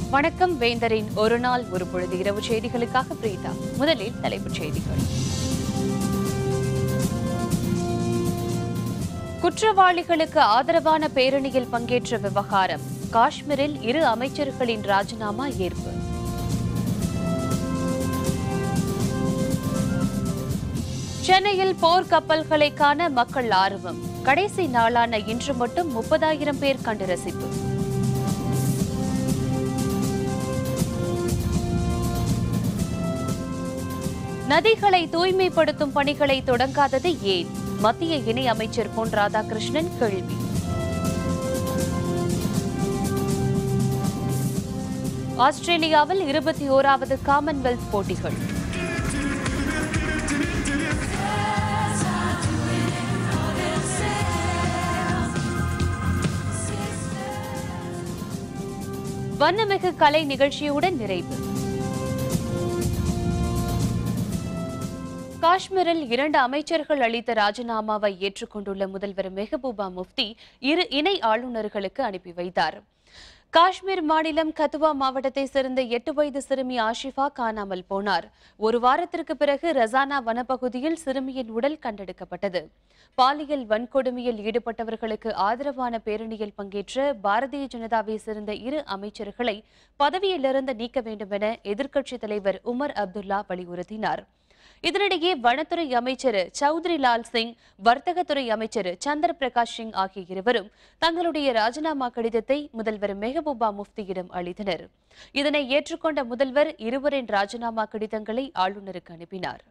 வணக்கம் வேந்தரின் ஒரு நாள் ஒரு பொழுது இரவு செய்திகளுக்காக பிரீதா முதலில் தலைப்புச் செய்திகள் குற்றவாளிகளுக்கு ஆதரவான பேரணியில் பங்கேற்ற விவகாரம் காஷ்மீரில் இரு அமைச்சர்களின் ராஜினாமா ஏற்பு சென்னையில் போர் கப்பல்களை காண மக்கள் ஆர்வம் கடைசி நாளான இன்று மட்டும் முப்பதாயிரம் பேர் கண்டு ரசிப்பு நதிகளை தூய்மைப்படுத்தும் பணிகளை தொடங்காதது ஏன் மத்திய இணை அமைச்சர் பொன் ராதாகிருஷ்ணன் கேள்வி ஆஸ்திரேலியாவில் இருபத்தி ஓராவது காமன்வெல்த் போட்டிகள் வண்ணமிகு கலை நிகழ்ச்சியுடன் நிறைவு காஷ்மீரில் இரண்டு அமைச்சர்கள் அளித்த ராஜினாமாவை ஏற்றுக்கொண்டுள்ள முதல்வர் மெஹபூபா முஃப்தி இரு இணை ஆளுநர்களுக்கு அனுப்பி வைத்தார் காஷ்மீர் மாநிலம் கத்துவா மாவட்டத்தை சேர்ந்த எட்டு வயது சிறுமி ஆஷிஃபா காணாமல் போனார் ஒரு வாரத்திற்கு பிறகு ரசானா வனப்பகுதியில் சிறுமியின் உடல் கண்டெடுக்கப்பட்டது பாலியல் வன்கொடுமையில் ஈடுபட்டவர்களுக்கு ஆதரவான பேரணியில் பங்கேற்ற பாரதிய ஜனதாவை சேர்ந்த இரு அமைச்சர்களை பதவியிலிருந்து நீக்க வேண்டும் என எதிர்க்கட்சித் தலைவர் உமர் அப்துல்லா வலியுறுத்தினார் இதனிடையே வனத்துறை அமைச்சர் சௌத்ரி லால் சிங் வர்த்தகத்துறை அமைச்சர் சந்தர் பிரகாஷ் சிங் ஆகிய இருவரும் தங்களுடைய ராஜினாமா கடிதத்தை முதல்வர் மெஹபூபா முஃப்தியிடம் அளித்தனர் இதனை ஏற்றுக்கொண்ட முதல்வர் இருவரின் ராஜினாமா கடிதங்களை ஆளுநருக்கு அனுப்பினார்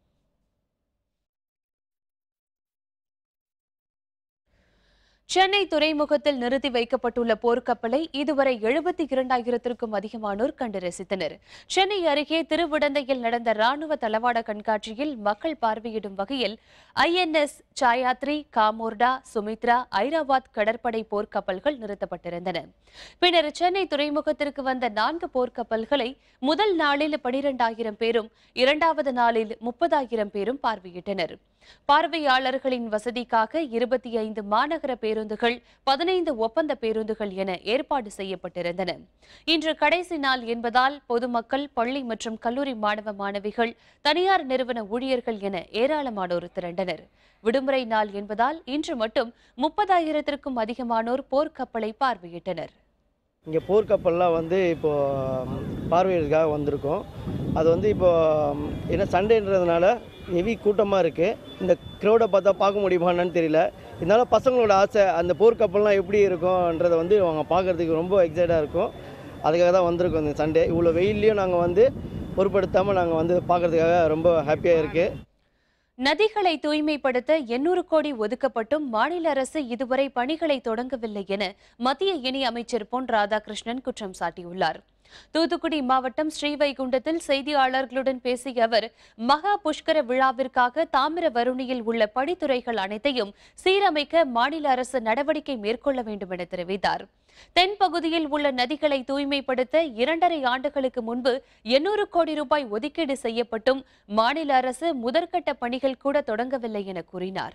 சென்னை துறைமுகத்தில் நிறுத்தி வைக்கப்பட்டுள்ள போர்க்கப்பலை இதுவரை எழுபத்தி இரண்டாயிரத்திற்கும் அதிகமானோர் கண்டு ரசித்தனர் சென்னை அருகே திருவிடந்தையில் நடந்த ராணுவ தளவாட கண்காட்சியில் மக்கள் பார்வையிடும் வகையில் ஐஎன்எஸ் சாயாத்ரி காமோர்டா சுமித்ரா ஐராவாத் கடற்படை போர்க்கப்பல்கள் நிறுத்தப்பட்டிருந்தன பின்னர் சென்னை துறைமுகத்திற்கு வந்த நான்கு போர்க்கப்பல்களை முதல் நாளில் பனிரெண்டாயிரம் பேரும் இரண்டாவது நாளில் முப்பதாயிரம் பேரும் பார்வையிட்டனர் பார்வையாளர்களின் வசதிக்காக இருபத்தி ஐந்து மாநகர பேருந்துகள் பதினைந்து ஒப்பந்த பேருந்துகள் என ஏற்பாடு செய்யப்பட்டிருந்தன இன்று கடைசி நாள் என்பதால் பொதுமக்கள் பள்ளி மற்றும் கல்லூரி மாணவ மாணவிகள் தனியார் நிறுவன ஊழியர்கள் என ஏராளமானோர் திரண்டனர் விடுமுறை நாள் என்பதால் இன்று மட்டும் முப்பதாயிரத்திற்கும் அதிகமானோர் போர்க்கப்பலை பார்வையிட்டனர் இங்கே போர்க்கப்பல்லாம் வந்து இப்போது பார்வையிடறதுக்காக வந்திருக்கோம் அது வந்து இப்போ ஏன்னா சண்டேன்றதுனால ஹெவி கூட்டமாக இருக்குது இந்த க்ரௌடை பார்த்தா பார்க்க முடியுமான்னு தெரியல இதனால் பசங்களோட ஆசை அந்த போர்க்கப்பல்லாம் எப்படி இருக்கும்ன்றதை வந்து அவங்க பார்க்குறதுக்கு ரொம்ப எக்ஸைட்டாக இருக்கும் அதுக்காக தான் வந்திருக்கோம் இந்த சண்டே இவ்வளோ வெயில்லையும் நாங்கள் வந்து பொருட்படுத்தாமல் நாங்கள் வந்து பார்க்குறதுக்காக ரொம்ப ஹாப்பியாக இருக்குது நதிகளை தூய்மைப்படுத்த எண்ணூறு கோடி ஒதுக்கப்பட்டும் மாநில அரசு இதுவரை பணிகளை தொடங்கவில்லை என மத்திய இணை அமைச்சர் பொன் ராதாகிருஷ்ணன் குற்றம் சாட்டியுள்ளார் தூத்துக்குடி மாவட்டம் ஸ்ரீவைகுண்டத்தில் செய்தியாளர்களுடன் பேசிய அவர் மகா புஷ்கர விழாவிற்காக தாமிரவருணியில் உள்ள படித்துறைகள் அனைத்தையும் சீரமைக்க மாநில அரசு நடவடிக்கை மேற்கொள்ள வேண்டும் என தெரிவித்தார் தென் பகுதியில் உள்ள நதிகளை தூய்மைப்படுத்த இரண்டரை ஆண்டுகளுக்கு முன்பு எண்ணூறு கோடி ரூபாய் ஒதுக்கீடு செய்யப்பட்டும் மாநில அரசு முதற்கட்ட பணிகள் கூட தொடங்கவில்லை என கூறினார்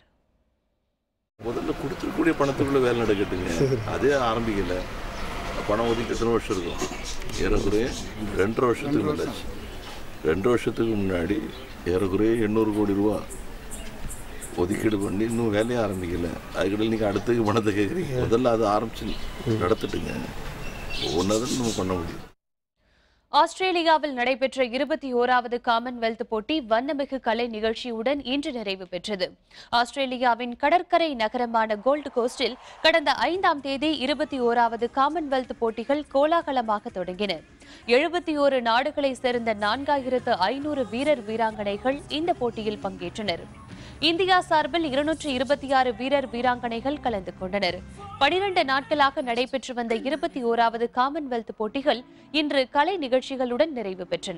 முதல்ல கொடுத்துருக்கூடிய பணத்துக்குள்ள வேலை நடக்கட்டுங்க அதே ஆரம்பிக்கல பணம் ஒதுக்கி எத்தனை வருஷம் இருக்கும் ஏறக்குறைய ரெண்டரை வருஷத்துக்கு முன்னாச்சு ரெண்டு வருஷத்துக்கு முன்னாடி ஏறக்குறைய எண்ணூறு கோடி ரூபா ஒதுக்கீடு பண்ணி இன்னும் வேலையை ஆரம்பிக்கல அதுக்கிட்ட நீங்கள் அடுத்தது பணத்தை கேட்குறீங்க முதல்ல அதை ஆரம்பிச்சு நடத்திட்டுங்க ஒவ்வொன்றா தான் நம்ம பண்ண முடியும் ஆஸ்திரேலியாவில் நடைபெற்ற இருபத்தி ஓராவது காமன்வெல்த் போட்டி வண்ணமிகு கலை நிகழ்ச்சியுடன் இன்று நிறைவு பெற்றது ஆஸ்திரேலியாவின் கடற்கரை நகரமான கோல்டு கோஸ்டில் கடந்த ஐந்தாம் தேதி இருபத்தி ஓராவது காமன்வெல்த் போட்டிகள் கோலாகலமாக தொடங்கின எழுபத்தி ஓரு நாடுகளைச் சேர்ந்த நான்காயிரத்து ஐநூறு வீரர் வீராங்கனைகள் இந்த போட்டியில் பங்கேற்றனர் இந்தியா சார்பில் இருநூற்று இருபத்தி ஆறு வீரர் வீராங்கனைகள் கலந்து கொண்டனர் பனிரண்டு நாட்களாக நடைபெற்று வந்த இருபத்தி ஓராவது காமன்வெல்த் போட்டிகள் இன்று கலை நிகழ்ச்சிகளுடன் நிறைவு பெற்றன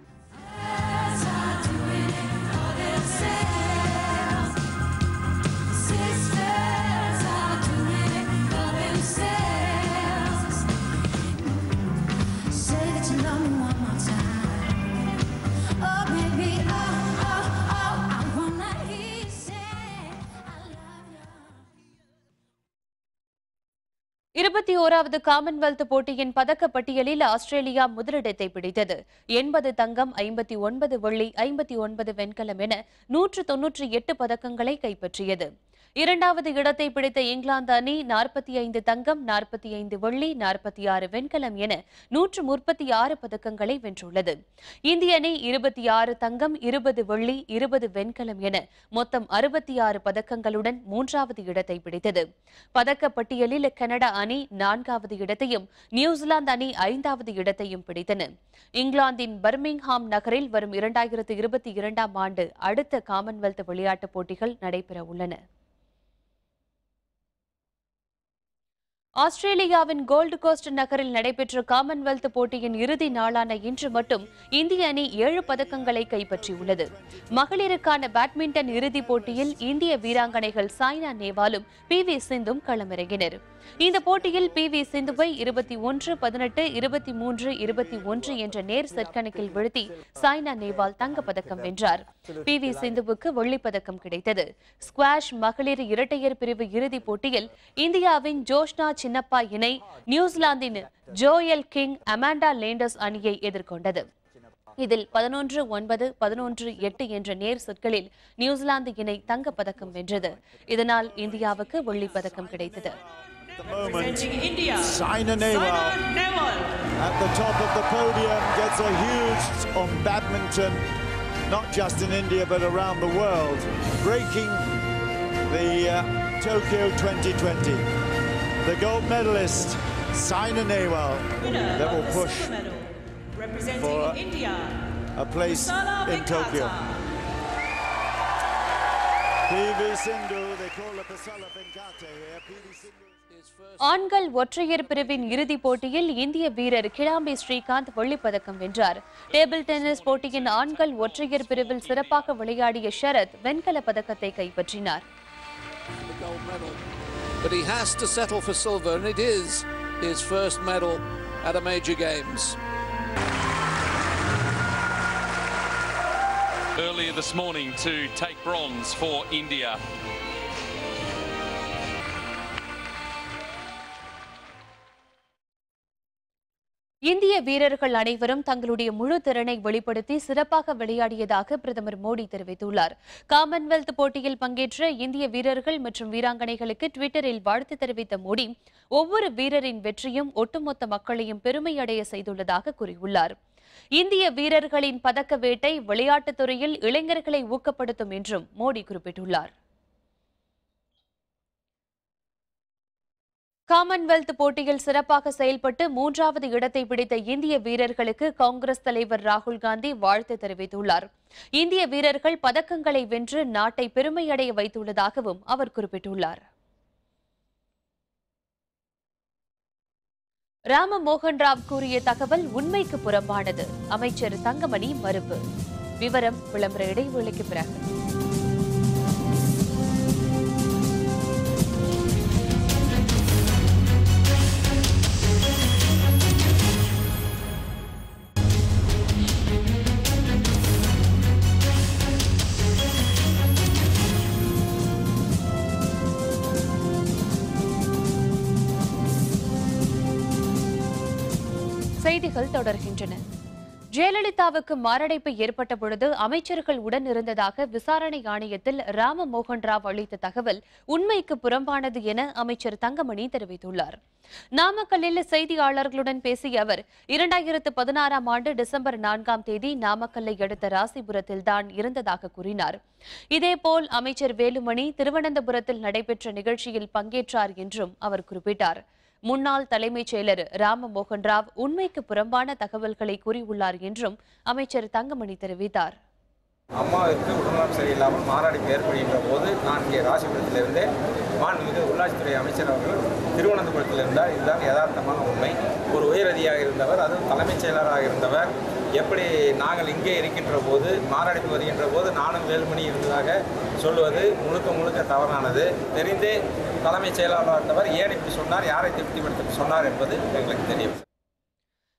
Sisters are doing it for themselves. Say that you love me one more time. Oh, baby, oh, oh, oh, I wanna hear you say I love you. இருபத்தி ஓராவது காமன்வெல்த் போட்டியின் பதக்க பட்டியலில் ஆஸ்திரேலியா முதலிடத்தை பிடித்தது எண்பது தங்கம் ஐம்பத்தி ஒன்பது வெள்ளி ஐம்பத்தி ஒன்பது வெண்கலம் என நூற்று தொன்னூற்றி எட்டு பதக்கங்களை கைப்பற்றியது இரண்டாவது இடத்தை பிடித்த இங்கிலாந்து அணி நாற்பத்தி ஐந்து தங்கம் நாற்பத்தி ஐந்து வெள்ளி நாற்பத்தி ஆறு வெண்கலம் என நூற்று முப்பத்தி ஆறு பதக்கங்களை வென்றுள்ளது இந்திய அணி இருபத்தி ஆறு தங்கம் இருபது வெள்ளி இருபது வெண்கலம் என மொத்தம் அறுபத்தி ஆறு பதக்கங்களுடன் மூன்றாவது இடத்தை பிடித்தது பதக்க பட்டியலில் கனடா அணி நான்காவது இடத்தையும் நியூசிலாந்து அணி ஐந்தாவது இடத்தையும் பிடித்தன இங்கிலாந்தின் பர்மிங்ஹாம் நகரில் வரும் இரண்டாயிரத்து இருபத்தி இரண்டாம் ஆண்டு அடுத்த காமன்வெல்த் விளையாட்டுப் போட்டிகள் நடைபெற உள்ளன ஆஸ்திரேலியாவின் கோல்டு கோஸ்ட் நகரில் நடைபெற்ற காமன்வெல்த் போட்டியின் இறுதி நாளான இன்று மட்டும் இந்திய அணி ஏழு பதக்கங்களை கைப்பற்றியுள்ளது மகளிருக்கான பேட்மிண்டன் இறுதிப் போட்டியில் இந்திய வீராங்கனைகள் சாய்னா நேவாலும் பி வி சிந்தும் களமிறங்கினர் இந்த போட்டியில் பி வி சிந்துவை இருபத்தி ஒன்று பதினெட்டு இருபத்தி மூன்று இருபத்தி ஒன்று என்ற நேர் செட் கணக்கில் வீழ்த்தி சாய்னா நேவால் தங்கப்பதக்கம் வென்றார் பி வி சிந்துவுக்கு வெள்ளிப் பதக்கம் கிடைத்தது ஸ்குவாஷ் மகளிர் இரட்டையர் பிரிவு இறுதிப் போட்டியில் இந்தியாவின் ஜோஷ்னா சின்னப்பா இணை நியூசிலாந்தின் ஜோயல் கிங் அமாண்டா லேண்டர்ஸ் அணியை எதிர்கொண்டது இதில் பதினொன்று ஒன்பது பதினொன்று எட்டு என்ற நேர் செட்களில் நியூசிலாந்து இணை தங்கப்பதக்கம் வென்றது இதனால் இந்தியாவுக்கு வெள்ளிப் பதக்கம் கிடைத்தது the moment. Representing India, Saina Nehwal Saina Nehwal. at the top of the podium gets a huge on badminton, not just in India but around the world, breaking the uh, Tokyo 2020. The gold medalist, Saina Nehwal, Winner that will of the push silver medal. Representing for India, a place Sala in Tokyo. Venkata. PV Sindhu, they call her Pasala Venkata here. PV Sindhu. ஆண்கள் ஒற்றையர் பிரிவின் இறுதிப் போட்டியில் இந்திய வீரர் கிடாம்பி ஸ்ரீகாந்த் வெள்ளிப் பதக்கம் வென்றார் டேபிள் டென்னிஸ் போட்டியின் ஆண்கள் ஒற்றையர் பிரிவில் சிறப்பாக விளையாடிய ஷரத் வெண்கலப் பதக்கத்தை கைப்பற்றினார் the gold medal. But he has to settle for silver, and it is his first medal at a major games. earlier this morning to take bronze for India. இந்திய வீரர்கள் அனைவரும் தங்களுடைய முழு திறனை வெளிப்படுத்தி சிறப்பாக விளையாடியதாக பிரதமர் மோடி தெரிவித்துள்ளார் காமன்வெல்த் போட்டியில் பங்கேற்ற இந்திய வீரர்கள் மற்றும் வீராங்கனைகளுக்கு ட்விட்டரில் வாழ்த்து தெரிவித்த மோடி ஒவ்வொரு வீரரின் வெற்றியும் ஒட்டுமொத்த மக்களையும் பெருமையடைய செய்துள்ளதாக கூறியுள்ளார் இந்திய வீரர்களின் பதக்க வேட்டை விளையாட்டுத் துறையில் இளைஞர்களை ஊக்கப்படுத்தும் என்றும் மோடி குறிப்பிட்டுள்ளார் காமன்வெல்த் போட்டியில் சிறப்பாக செயல்பட்டு மூன்றாவது இடத்தை பிடித்த இந்திய வீரர்களுக்கு காங்கிரஸ் தலைவர் ராகுல் காந்தி வாழ்த்து தெரிவித்துள்ளார் இந்திய வீரர்கள் பதக்கங்களை வென்று நாட்டை பெருமையடைய வைத்துள்ளதாகவும் அவர் குறிப்பிட்டுள்ளார் ராம மோகன் ராவ் கூறிய தகவல் உண்மைக்கு புறம்பானது அமைச்சர் தங்கமணி மறுப்பு விவரம் விளம்பர இடைவேளைக்கு பிறகு செய்திகள் தொடர்கின்றன ஜெயலலிதாவுக்கு மாரடைப்பு ஏற்பட்ட பொழுது அமைச்சர்கள் உடன் இருந்ததாக விசாரணை ஆணையத்தில் ராம மோகன் ராவ் அளித்த தகவல் உண்மைக்கு புறம்பானது என அமைச்சர் தங்கமணி தெரிவித்துள்ளார் நாமக்கல்லில் செய்தியாளர்களுடன் பேசிய அவர் இரண்டாயிரத்து பதினாறாம் ஆண்டு டிசம்பர் நான்காம் தேதி நாமக்கல்லை அடுத்த ராசிபுரத்தில் தான் இருந்ததாக கூறினார் இதேபோல் அமைச்சர் வேலுமணி திருவனந்தபுரத்தில் நடைபெற்ற நிகழ்ச்சியில் பங்கேற்றார் என்றும் அவர் குறிப்பிட்டார் முன்னாள் தலைமைச் செயலர் ராம மோகன் ராவ் உண்மைக்கு புறம்பான தகவல்களை கூறியுள்ளார் என்றும் அமைச்சர் தங்கமணி தெரிவித்தார் அம்மாவிற்கு உடல்நலம் சரியில்லாமல் மாரடைப்பு ஏற்படுகின்ற போது நான் இங்கே ராசிபுரத்தில் இருந்தேன் மாண்புமிகு உள்ளாட்சித்துறை அமைச்சர் அவர்கள் திருவனந்தபுரத்தில் இருந்தார் இதுதான் யதார்த்தமான உண்மை ஒரு உயரதியாக இருந்தவர் அதுவும் தலைமைச் செயலராக இருந்தவர் எப்படி நாங்கள் இங்கே இருக்கின்ற போது மாரடைப்பு வருகின்ற போது நானும் வேலுமணி இருந்ததாக சொல்வது முழுக்க முழுக்க தவறானது தெரிந்தே தலைமைச் செயலாளராக இருந்தவர் ஏன் இப்படி சொன்னார் யாரை திருப்திப்படுத்த சொன்னார் என்பது எங்களுக்கு தெரியும்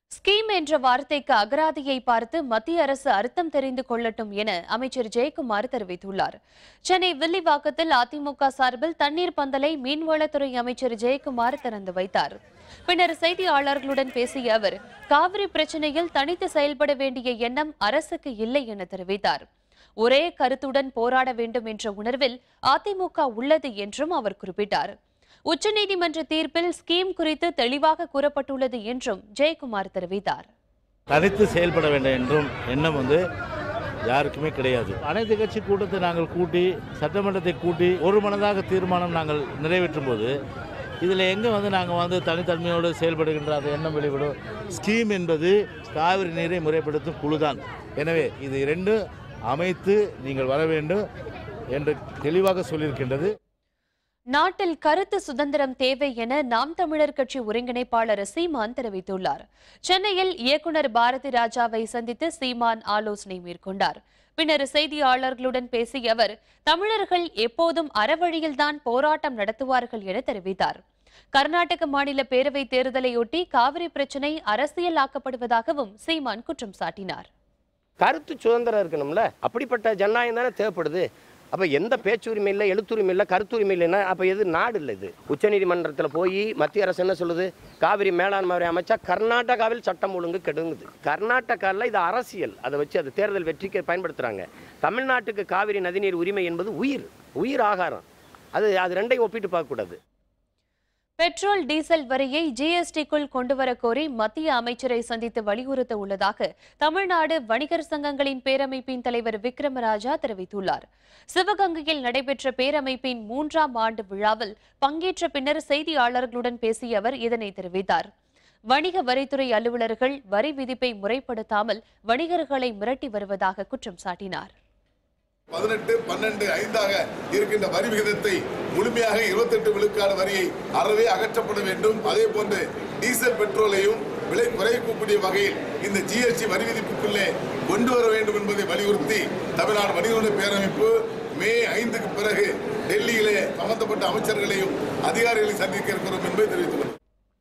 ஸ்கீம் என்ற வார்த்தைக்கு அகராதியை பார்த்து மத்திய அரசு அர்த்தம் தெரிந்து கொள்ளட்டும் என அமைச்சர் ஜெயக்குமார் தெரிவித்துள்ளார் சென்னை வில்லிவாக்கத்தில் அதிமுக சார்பில் தண்ணீர் பந்தலை மீன்வளத்துறை அமைச்சர் ஜெயக்குமார் திறந்து வைத்தார் பின்னர் செய்தியாளர்களுடன் பேசிய அவர் காவிரி பிரச்சனையில் தனித்து செயல்பட வேண்டிய எண்ணம் அரசுக்கு இல்லை என தெரிவித்தார் ஒரே கருத்துடன் போராட வேண்டும் என்ற உணர்வில் அதிமுக உள்ளது என்றும் அவர் குறிப்பிட்டார் உச்சநீதிமன்ற தீர்ப்பில் ஸ்கீம் குறித்து தெளிவாக கூறப்பட்டுள்ளது என்றும் ஜெயக்குமார் தெரிவித்தார் தனித்து செயல்பட வேண்டும் என்றும் எண்ணம் வந்து யாருக்குமே கிடையாது அனைத்து கட்சி கூட்டத்தை நாங்கள் கூட்டி சட்டமன்றத்தை கூட்டி ஒரு மனதாக தீர்மானம் நாங்கள் நிறைவேற்றும் போது இதில் எங்கே வந்து நாங்கள் வந்து தனித்தன்மையோடு செயல்படுகின்ற அந்த எண்ணம் வெளிவிடும் ஸ்கீம் என்பது காவிரி நீரை முறைப்படுத்தும் குழுதான் எனவே இது இரண்டும் அமைத்து நீங்கள் வர வேண்டும் என்று தெளிவாக சொல்லியிருக்கின்றது நாட்டில் கருத்து சுதந்திரம் தேவை என நாம் தமிழர் கட்சி ஒருங்கிணைப்பாளர் சீமான் தெரிவித்துள்ளார் சென்னையில் இயக்குனர் பாரதி ராஜாவை சந்தித்து சீமான் ஆலோசனை மேற்கொண்டார் பின்னர் செய்தியாளர்களுடன் பேசிய அவர் தமிழர்கள் எப்போதும் அறவழியில்தான் போராட்டம் நடத்துவார்கள் என தெரிவித்தார் கர்நாடக மாநில பேரவை தேர்தலையொட்டி காவிரி பிரச்சினை அரசியலாக்கப்படுவதாகவும் சீமான் குற்றம் சாட்டினார் கருத்து சுதந்திரம் இருக்கணும்ல அப்படிப்பட்ட ஜனநாயகம் தானே தேவைப்படுது அப்போ எந்த பேச்சுரிமை இல்லை எழுத்துரிமை இல்லை கருத்துரிமை இல்லைன்னா அப்போ எது நாடு இல்லை இது உச்சநீதிமன்றத்தில் போய் மத்திய அரசு என்ன சொல்லுது காவிரி மேலாண்மை வாரியம் அமைச்சா கர்நாடகாவில் சட்டம் ஒழுங்கு கெடுங்குது கர்நாடகாவில் இது அரசியல் அதை வச்சு அது தேர்தல் வெற்றிக்கு பயன்படுத்துகிறாங்க தமிழ்நாட்டுக்கு காவிரி நதிநீர் உரிமை என்பது உயிர் உயிர் ஆகாரம் அது அது ரெண்டையும் ஒப்பிட்டு பார்க்கக்கூடாது பெட்ரோல் டீசல் வரியை ஜிஎஸ்டிக்குள் கொண்டுவர கோரி மத்திய அமைச்சரை சந்தித்து வலியுறுத்த உள்ளதாக தமிழ்நாடு வணிகர் சங்கங்களின் பேரமைப்பின் தலைவர் விக்ரமராஜா தெரிவித்துள்ளார் சிவகங்கையில் நடைபெற்ற பேரமைப்பின் மூன்றாம் ஆண்டு விழாவில் பங்கேற்ற பின்னர் செய்தியாளர்களுடன் பேசிய அவர் இதனை தெரிவித்தார் வணிக வரித்துறை அலுவலர்கள் வரி விதிப்பை முறைப்படுத்தாமல் வணிகர்களை மிரட்டி வருவதாக குற்றம் சாட்டினார் பதினெட்டு பன்னெண்டு ஐந்தாக இருக்கின்ற வரி விகிதத்தை முழுமையாக இருபத்தெட்டு விழுக்காடு வரியை அறவே அகற்றப்பட வேண்டும் அதே போன்று டீசல் பெட்ரோலையும் விலை குறைக்கக்கூடிய வகையில் இந்த ஜிஎஸ்டி வரி விதிப்புக்குள்ளே கொண்டு வர வேண்டும் என்பதை வலியுறுத்தி தமிழ்நாடு வணிகர்களுடைய பேரமைப்பு மே ஐந்துக்கு பிறகு டெல்லியிலே சம்பந்தப்பட்ட அமைச்சர்களையும் அதிகாரிகளையும் சந்திக்க இருக்கிறோம் என்பதை தெரிவித்துள்ளோம்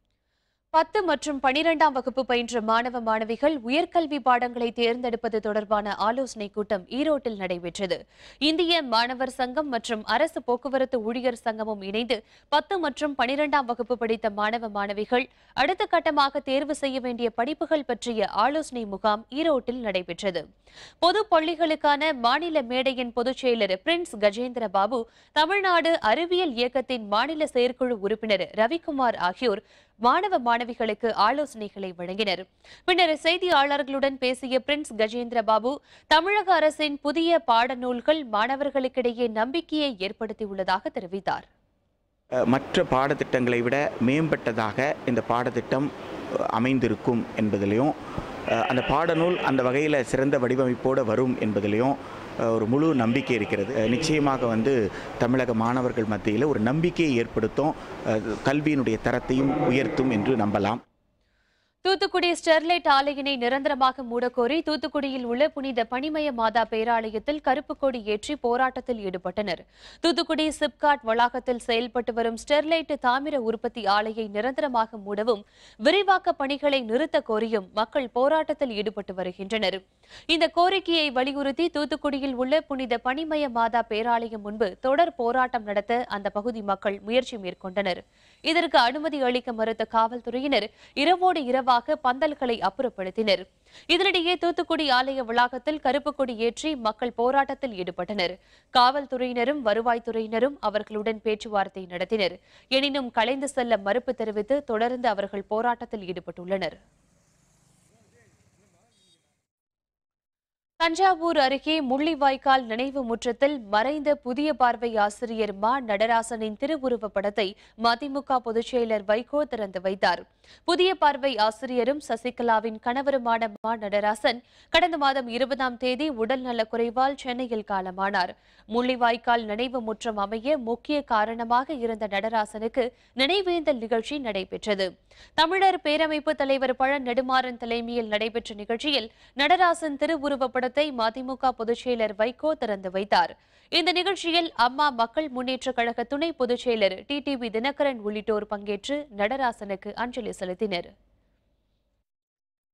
பத்து மற்றும் பனிரெண்டாம் வகுப்பு பயின்ற மாணவ மாணவிகள் உயர்கல்வி பாடங்களை தேர்ந்தெடுப்பது தொடர்பான ஆலோசனைக் கூட்டம் ஈரோட்டில் நடைபெற்றது இந்திய மாணவர் சங்கம் மற்றும் அரசு போக்குவரத்து ஊழியர் சங்கமும் இணைந்து பத்து மற்றும் பனிரெண்டாம் வகுப்பு படித்த மாணவ மாணவிகள் அடுத்த கட்டமாக தேர்வு செய்ய வேண்டிய படிப்புகள் பற்றிய ஆலோசனை முகாம் ஈரோட்டில் நடைபெற்றது பொது பள்ளிகளுக்கான மாநில மேடையின் பொதுச் செயலர் பிரின்ஸ் கஜேந்திர பாபு தமிழ்நாடு அறிவியல் இயக்கத்தின் மாநில செயற்குழு உறுப்பினர் ரவிக்குமார் ஆகியோர் மாணவ மாணவிகளுக்கு ஆலோசனைகளை வழங்கினர் பின்னர் செய்தியாளர்களுடன் பேசிய பிரின்ஸ் கஜேந்திர பாபு தமிழக அரசின் புதிய பாடநூல்கள் மாணவர்களுக்கிடையே நம்பிக்கையை ஏற்படுத்தியுள்ளதாக தெரிவித்தார் மற்ற பாடத்திட்டங்களை விட மேம்பட்டதாக இந்த பாடத்திட்டம் அமைந்திருக்கும் என்பதிலையும் அந்த பாடநூல் அந்த வகையில் சிறந்த வடிவமைப்போடு வரும் என்பதிலையும் ஒரு முழு நம்பிக்கை இருக்கிறது நிச்சயமாக வந்து தமிழக மாணவர்கள் மத்தியில் ஒரு நம்பிக்கையை ஏற்படுத்தும் கல்வியினுடைய தரத்தையும் உயர்த்தும் என்று நம்பலாம் தூத்துக்குடி ஸ்டெர்லைட் ஆலையினை நிரந்தரமாக மூடக்கோரி தூத்துக்குடியில் உள்ள புனித பனிமய மாதா பேராலயத்தில் கருப்பு கொடி ஏற்றி போராட்டத்தில் ஈடுபட்டனர் தூத்துக்குடி சிப்காட் வளாகத்தில் செயல்பட்டு வரும் ஸ்டெர்லைட் தாமிர உற்பத்தி ஆலையை நிரந்தரமாக மூடவும் விரிவாக்க பணிகளை நிறுத்த கோரியும் மக்கள் போராட்டத்தில் ஈடுபட்டு வருகின்றனர் இந்த கோரிக்கையை வலியுறுத்தி தூத்துக்குடியில் உள்ள புனித பனிமய மாதா பேராலயம் முன்பு தொடர் போராட்டம் நடத்த அந்த பகுதி மக்கள் முயற்சி மேற்கொண்டனர் இதற்கு அனுமதி அளிக்க மறுத்த காவல்துறையினர் இரவோடு இரவாக பந்தல்களை அப்புறப்படுத்தினர் இதனிடையே தூத்துக்குடி ஆலய வளாகத்தில் கருப்பு கொடி ஏற்றி மக்கள் போராட்டத்தில் ஈடுபட்டனர் காவல்துறையினரும் வருவாய்த்துறையினரும் அவர்களுடன் பேச்சுவார்த்தை நடத்தினர் எனினும் கலைந்து செல்ல மறுப்பு தெரிவித்து தொடர்ந்து அவர்கள் போராட்டத்தில் ஈடுபட்டுள்ளனர் தஞ்சாவூர் அருகே முள்ளிவாய்க்கால் நினைவு முற்றத்தில் மறைந்த புதிய பார்வை ஆசிரியர் மா நடராசனின் திருவுருவப் படத்தை மதிமுக பொதுச் செயலர் வைகோ திறந்து வைத்தார் புதிய பார்வை ஆசிரியரும் சசிகலாவின் கணவருமான மா நடராசன் கடந்த மாதம் இருபதாம் தேதி உடல் நலக்குறைவால் சென்னையில் காலமானார் முள்ளிவாய்க்கால் நினைவு முற்றம் அமைய முக்கிய காரணமாக இருந்த நடராசனுக்கு நினைவேந்தல் நிகழ்ச்சி நடைபெற்றது தமிழர் பேரமைப்பு தலைவர் பழ நெடுமாறன் தலைமையில் நடைபெற்ற நிகழ்ச்சியில் நடராசன் திருவுருவப் படத்தை மதிமுக பொதுச் செயலர் வைகோ திறந்து வைத்தார் இந்த நிகழ்ச்சியில் அம்மா மக்கள் முன்னேற்ற கழக துணை பொதுச் செயலர் டிடிவி தினகரன் உள்ளிட்டோர் பங்கேற்று நடராசனுக்கு அஞ்சலி செலுத்தினர்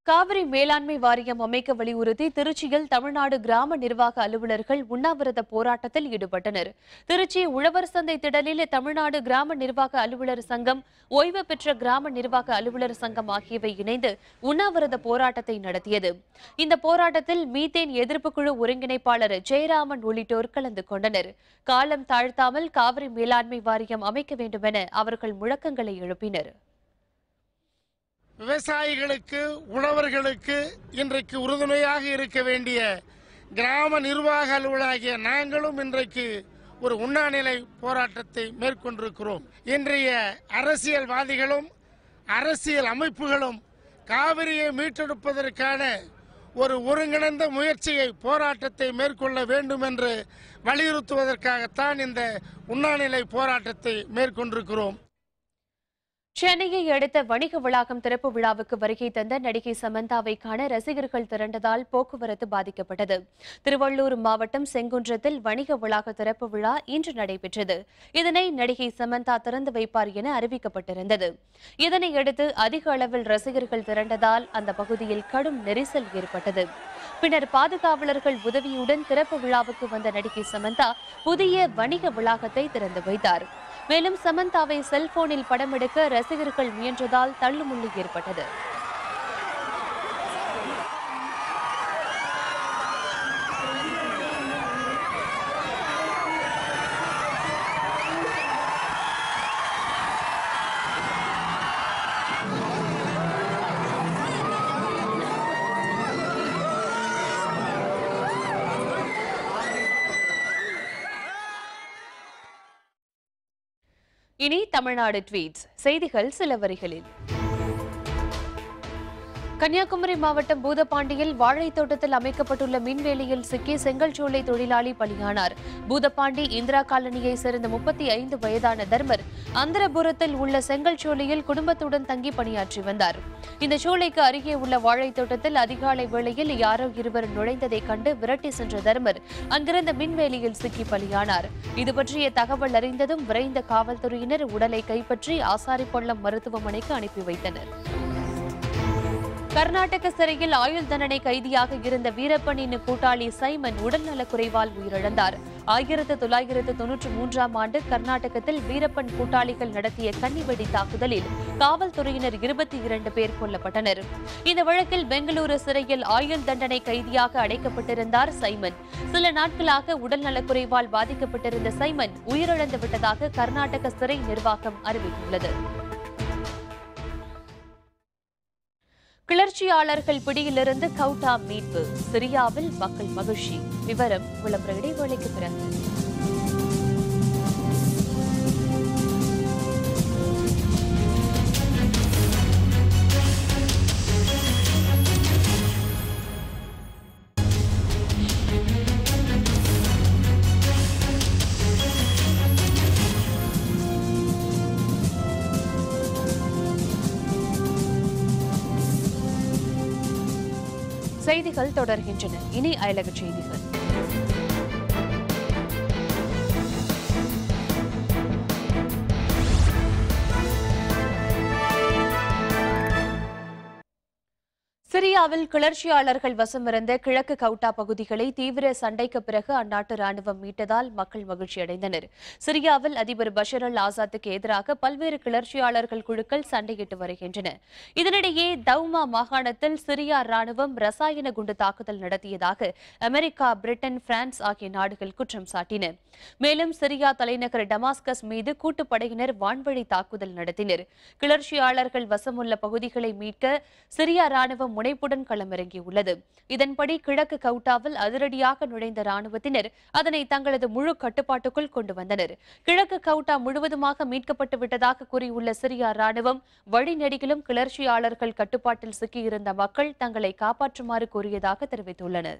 காவிரி மேலாண்மை வாரியம் அமைக்க வலியுறுத்தி திருச்சியில் தமிழ்நாடு கிராம நிர்வாக அலுவலர்கள் உண்ணாவிரத போராட்டத்தில் ஈடுபட்டனர் திருச்சி உழவர் சந்தை திடலில் தமிழ்நாடு கிராம நிர்வாக அலுவலர் சங்கம் ஓய்வு பெற்ற கிராம நிர்வாக அலுவலர் சங்கம் ஆகியவை இணைந்து உண்ணாவிரத போராட்டத்தை நடத்தியது இந்த போராட்டத்தில் மீத்தேன் எதிர்ப்பு குழு ஒருங்கிணைப்பாளர் ஜெயராமன் உள்ளிட்டோர் கலந்து கொண்டனர் காலம் தாழ்த்தாமல் காவிரி மேலாண்மை வாரியம் அமைக்க வேண்டுமென அவர்கள் முழக்கங்களை எழுப்பினர் விவசாயிகளுக்கு உழவர்களுக்கு இன்றைக்கு உறுதுணையாக இருக்க வேண்டிய கிராம நிர்வாக அலுவலராகிய நாங்களும் இன்றைக்கு ஒரு உண்ணாநிலை போராட்டத்தை மேற்கொண்டிருக்கிறோம் இன்றைய அரசியல்வாதிகளும் அரசியல் அமைப்புகளும் காவிரியை மீட்டெடுப்பதற்கான ஒரு ஒருங்கிணைந்த முயற்சியை போராட்டத்தை மேற்கொள்ள வேண்டும் என்று வலியுறுத்துவதற்காகத்தான் இந்த உண்ணாநிலை போராட்டத்தை மேற்கொண்டிருக்கிறோம் சென்னையை அடுத்த வணிக வளாகம் திறப்பு விழாவுக்கு வருகை தந்த நடிகை சமந்தாவை காண ரசிகர்கள் திரண்டதால் போக்குவரத்து பாதிக்கப்பட்டது திருவள்ளூர் மாவட்டம் செங்குன்றத்தில் வணிக வளாக திறப்பு விழா இன்று நடைபெற்றது இதனை நடிகை சமந்தா திறந்து வைப்பார் என அறிவிக்கப்பட்டிருந்தது இதனையடுத்து அதிக அளவில் ரசிகர்கள் திரண்டதால் அந்த பகுதியில் கடும் நெரிசல் ஏற்பட்டது பின்னர் பாதுகாவலர்கள் உதவியுடன் திறப்பு விழாவுக்கு வந்த நடிகை சமந்தா புதிய வணிக வளாகத்தை திறந்து வைத்தார் மேலும் சமந்தாவை செல்போனில் படம் எடுக்க ரசிகர்கள் முயன்றதால் தள்ளுமுள்ளு ஏற்பட்டது இனி தமிழ்நாடு ட்வீட்ஸ் செய்திகள் சில வரிகளில் கன்னியாகுமரி மாவட்டம் பூதப்பாண்டியில் வாழைத் தோட்டத்தில் அமைக்கப்பட்டுள்ள மின்வேலியில் சிக்கி செங்கல்சூளை தொழிலாளி பலியானார் பூதப்பாண்டி இந்திரா காலனியைச் சேர்ந்த முப்பத்தி ஐந்து வயதான தர்மர் அந்தரபுரத்தில் உள்ள செங்கல்சூளையில் குடும்பத்துடன் தங்கி பணியாற்றி வந்தார் இந்த சூளைக்கு அருகே உள்ள வாழைத் தோட்டத்தில் அதிகாலை வேளையில் யாரோ இருவர் நுழைந்ததைக் கண்டு விரட்டி சென்ற தர்மர் அங்கிருந்த மின்வேலியில் சிக்கி பலியானார் இது பற்றிய தகவல் அறிந்ததும் விரைந்த காவல்துறையினர் உடலை கைப்பற்றி ஆசாரிப்பள்ளம் மருத்துவமனைக்கு அனுப்பி வைத்தனர் கர்நாடக சிறையில் ஆயுள் தண்டனை கைதியாக இருந்த வீரப்பனின் கூட்டாளி சைமன் உடல்நலக் குறைவால் உயிரிழந்தார் ஆயிரத்து தொள்ளாயிரத்து தொன்னூற்றி மூன்றாம் ஆண்டு கர்நாடகத்தில் வீரப்பன் கூட்டாளிகள் நடத்திய கன்னிவெடி தாக்குதலில் காவல்துறையினர் இருபத்தி இரண்டு பேர் கொல்லப்பட்டனர் இந்த வழக்கில் பெங்களூரு சிறையில் ஆயுள் தண்டனை கைதியாக அடைக்கப்பட்டிருந்தார் சைமன் சில நாட்களாக உடல்நலக் குறைவால் பாதிக்கப்பட்டிருந்த சைமன் உயிரிழந்து விட்டதாக கர்நாடக சிறை நிர்வாகம் அறிவித்துள்ளது கிளர்ச்சியாளர்கள் பிடியிலிருந்து கவுட்டா மீட்பு சிரியாவில் மக்கள் மகிழ்ச்சி விவரம் விளம்பர இடைவேளைக்கு பிறகு செய்திகள் தொடர்கின்றன இனி அயலக செய்திகள் சிரியாவில் கிளர்ச்சியாளர்கள் வசமிருந்த கிழக்கு கவுட்டா பகுதிகளை தீவிர சண்டைக்கு பிறகு அந்நாட்டு ராணுவம் மீட்டதால் மக்கள் மகிழ்ச்சியடைந்தனர் சிரியாவில் அதிபர் பஷர் அல் ஆசாத்துக்கு எதிராக பல்வேறு கிளர்ச்சியாளர்கள் குழுக்கள் சண்டையிட்டு வருகின்றன இதனிடையே தௌமா மாகாணத்தில் சிரியா ராணுவம் ரசாயன குண்டு தாக்குதல் நடத்தியதாக அமெரிக்கா பிரிட்டன் பிரான்ஸ் ஆகிய நாடுகள் குற்றம் சாட்டின மேலும் சிரியா தலைநகர் டமாஸ்கஸ் மீது கூட்டுப்படையினர் வான்வழி தாக்குதல் நடத்தினர் கிளர்ச்சியாளர்கள் வசமுள்ள பகுதிகளை மீட்க சிரியா ராணுவம் முனைப்புடன் களமிறங்கியுள்ளது இதன்படி கிழக்கு கவுட்டாவில் அதிரடியாக நுழைந்த ராணுவத்தினர் அதனை தங்களது முழு கட்டுப்பாட்டுக்குள் கொண்டு வந்தனர் கிழக்கு கவுட்டா முழுவதுமாக மீட்கப்பட்டு விட்டதாக கூறியுள்ள சிரியா ராணுவம் வழிநெடுகிலும் கிளர்ச்சியாளர்கள் கட்டுப்பாட்டில் சிக்கியிருந்த மக்கள் தங்களை காப்பாற்றுமாறு கூறியதாக தெரிவித்துள்ளனர்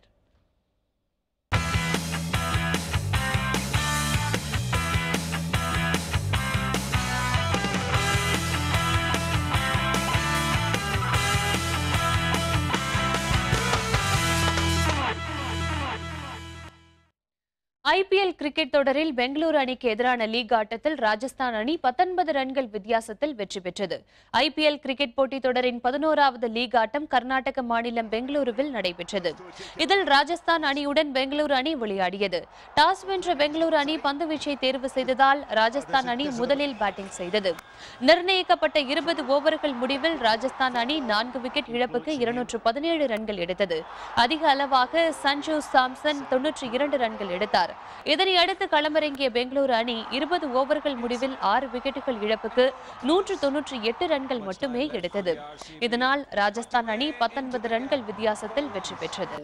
ஐபிஎல் கிரிக்கெட் தொடரில் பெங்களூரு அணிக்கு எதிரான லீக் ஆட்டத்தில் ராஜஸ்தான் அணி பத்தொன்பது ரன்கள் வித்தியாசத்தில் வெற்றி பெற்றது ஐபிஎல் கிரிக்கெட் போட்டித் தொடரின் பதினோராவது லீக் ஆட்டம் கர்நாடக மாநிலம் பெங்களூருவில் நடைபெற்றது இதில் ராஜஸ்தான் அணியுடன் பெங்களூரு அணி விளையாடியது டாஸ் வென்ற பெங்களூரு அணி பந்துவீச்சை தேர்வு செய்ததால் ராஜஸ்தான் அணி முதலில் பேட்டிங் செய்தது நிர்ணயிக்கப்பட்ட இருபது ஓவர்கள் முடிவில் ராஜஸ்தான் அணி நான்கு விக்கெட் இழப்புக்கு இருநூற்று பதினேழு ரன்கள் எடுத்தது அதிக அளவாக சஞ்சு சாம்சன் தொன்னூற்றி இரண்டு ரன்கள் எடுத்தார் இதனை அடுத்து களமிறங்கிய பெங்களூரு அணி இருபது ஓவர்கள் முடிவில் ஆறு விக்கெட்டுகள் இழப்புக்கு நூற்று தொன்னூற்றி எட்டு ரன்கள் மட்டுமே எடுத்தது இதனால் ராஜஸ்தான் அணி பத்தொன்பது ரன்கள் வித்தியாசத்தில் வெற்றி பெற்றது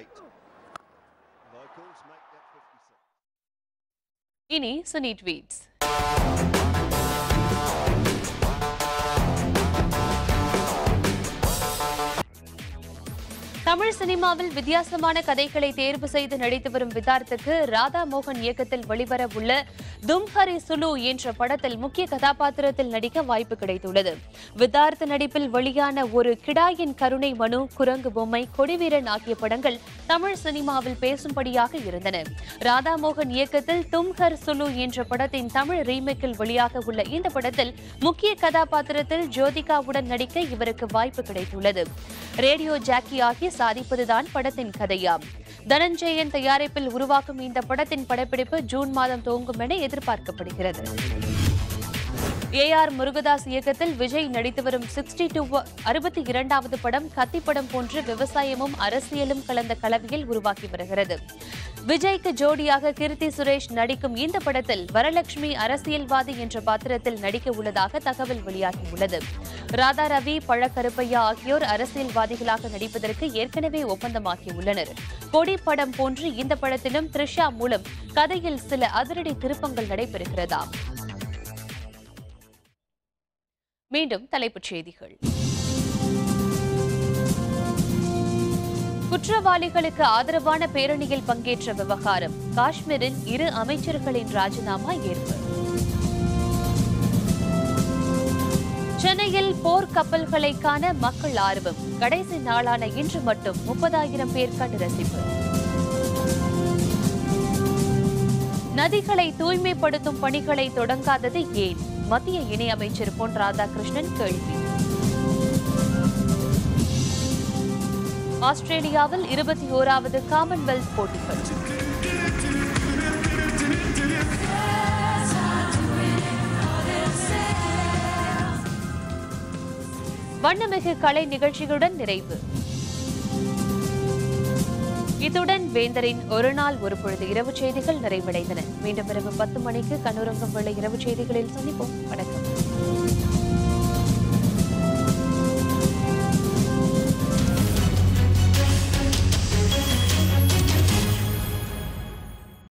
இனி சுனி ட்வீட்ஸ் தமிழ் சினிமாவில் வித்தியாசமான கதைகளை தேர்வு செய்து நடித்து வரும் விதார்த்துக்கு ராதா மோகன் இயக்கத்தில் வெளிவர உள்ள தும்ஹரி சுலு என்ற படத்தில் முக்கிய கதாபாத்திரத்தில் நடிக்க வாய்ப்பு கிடைத்துள்ளது விதார்த் நடிப்பில் வெளியான ஒரு கிடாயின் கருணை மனு குரங்கு பொம்மை கொடிவீரன் ஆகிய படங்கள் தமிழ் சினிமாவில் பேசும்படியாக இருந்தன ராதா மோகன் இயக்கத்தில் தும்ஹர் சுலு என்ற படத்தின் தமிழ் ரீமேக்கில் வெளியாக உள்ள இந்த படத்தில் முக்கிய கதாபாத்திரத்தில் ஜோதிகாவுடன் நடிக்க இவருக்கு வாய்ப்பு கிடைத்துள்ளது ரேடியோ ஜாக்கி ஆகி சாதிப்பதுதான் படத்தின் கதையாம் தனஞ்சயன் தயாரிப்பில் உருவாக்கும் இந்த படத்தின் படப்பிடிப்பு ஜூன் மாதம் துவங்கும் என எதிர்பார்க்கப்படுகிறது ஏ ஆர் முருகதாஸ் இயக்கத்தில் விஜய் நடித்து வரும் சிக்ஸ்டி டூ அறுபத்தி இரண்டாவது படம் கத்தி படம் போன்று விவசாயமும் அரசியலும் கலந்த கலவையில் உருவாக்கி வருகிறது விஜய்க்கு ஜோடியாக கீர்த்தி சுரேஷ் நடிக்கும் இந்த படத்தில் வரலட்சுமி அரசியல்வாதி என்ற பாத்திரத்தில் நடிக்க உள்ளதாக தகவல் வெளியாகியுள்ளது ராதா ரவி பழக்கருப்பையா ஆகியோர் அரசியல்வாதிகளாக நடிப்பதற்கு ஏற்கனவே ஒப்பந்தமாகியுள்ளனர் கொடி படம் போன்று இந்த படத்திலும் த்ரிஷா மூலம் கதையில் சில அதிரடி திருப்பங்கள் நடைபெறுகிறதாம் மீண்டும் தலைப்புச் செய்திகள் குற்றவாளிகளுக்கு ஆதரவான பேரணியில் பங்கேற்ற விவகாரம் காஷ்மீரில் இரு அமைச்சர்களின் ராஜினாமா ஏற்பு சென்னையில் போர் கப்பல்களை காண மக்கள் ஆர்வம் கடைசி நாளான இன்று மட்டும் முப்பதாயிரம் பேர் கண்டு ரசிப்பு நதிகளை தூய்மைப்படுத்தும் பணிகளை தொடங்காதது ஏன் மத்திய இணையமைச்சர் பொன் ராதாகிருஷ்ணன் கேள்வி ஆஸ்திரேலியாவில் இருபத்தி ஓராவது காமன்வெல்த் போட்டிகள் வண்ணமிகு கலை நிகழ்ச்சிகளுடன் நிறைவு இத்துடன் வேந்தரின் ஒரு நாள் ஒரு பொழுது இரவு செய்திகள் நிறைவடைந்தன மீண்டும் இரவு பத்து மணிக்கு கண்ணுறங்கும் வேளை இரவு செய்திகளில் சந்திப்போம் வணக்கம்